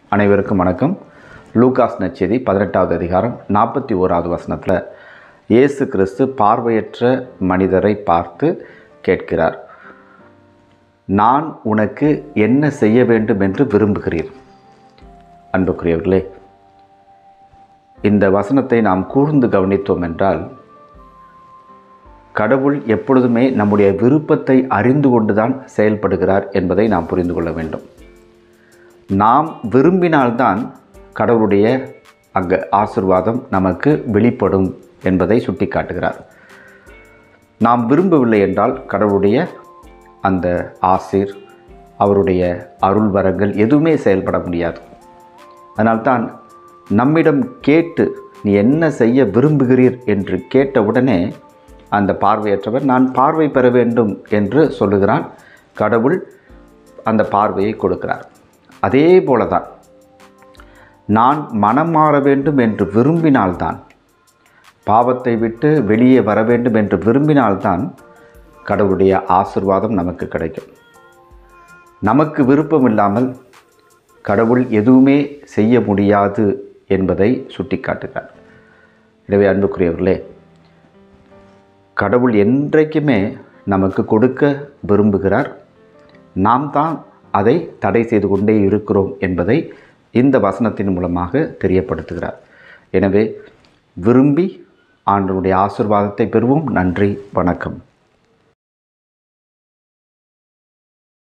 அனைவருக்கும் வணக்கம் லூகாஸ் நச்செய்தி பதினெட்டாவது அதிகாரம் நாற்பத்தி ஓராவது வசனத்தில் இயேசு கிறிஸ்து பார்வையற்ற மனிதரை பார்த்து கேட்கிறார் நான் உனக்கு என்ன செய்ய வேண்டும் என்று விரும்புகிறீர் அன்புக்குரியவர்களே இந்த வசனத்தை நாம் கூர்ந்து கவனித்தோம் என்றால் கடவுள் எப்பொழுதுமே நம்முடைய விருப்பத்தை அறிந்து கொண்டுதான் செயல்படுகிறார் என்பதை நாம் புரிந்து கொள்ள வேண்டும் நாம் விரும்பினால்தான் கடவுளுடைய அங்க ஆசிர்வாதம் நமக்கு வெளிப்படும் என்பதை சுட்டிக்காட்டுகிறார் நாம் விரும்பவில்லை என்றால் கடவுளுடைய அந்த ஆசிர் அவருடைய அருள் வரங்கள் எதுவுமே செயல்பட முடியாது அதனால்தான் நம்மிடம் கேட்டு நீ என்ன செய்ய விரும்புகிறீர் என்று கேட்டவுடனே அந்த பார்வையற்றவர் நான் பார்வை பெற வேண்டும் என்று சொல்லுகிறான் கடவுள் அந்த பார்வையை கொடுக்கிறார் அதே போல தான் நான் மனம் மாற வேண்டும் என்று விரும்பினால்தான் பாவத்தை விட்டு வெளியே வர வேண்டும் என்று விரும்பினால்தான் கடவுளுடைய ஆசிர்வாதம் நமக்கு கிடைக்கும் நமக்கு விருப்பம் இல்லாமல் கடவுள் எதுவுமே செய்ய முடியாது என்பதை சுட்டிக்காட்டுகிறார் எனவே அன்புக்குரியவர்களே கடவுள் என்றைக்குமே நமக்கு கொடுக்க விரும்புகிறார் நாம் தான் அதை தடை செய்து கொண்டே இருக்கிறோம் என்பதை இந்த வசனத்தின் மூலமாக தெரியப்படுத்துகிறார் எனவே விரும்பி ஆண்டனுடைய ஆசிர்வாதத்தை பெறுவோம் நன்றி வணக்கம்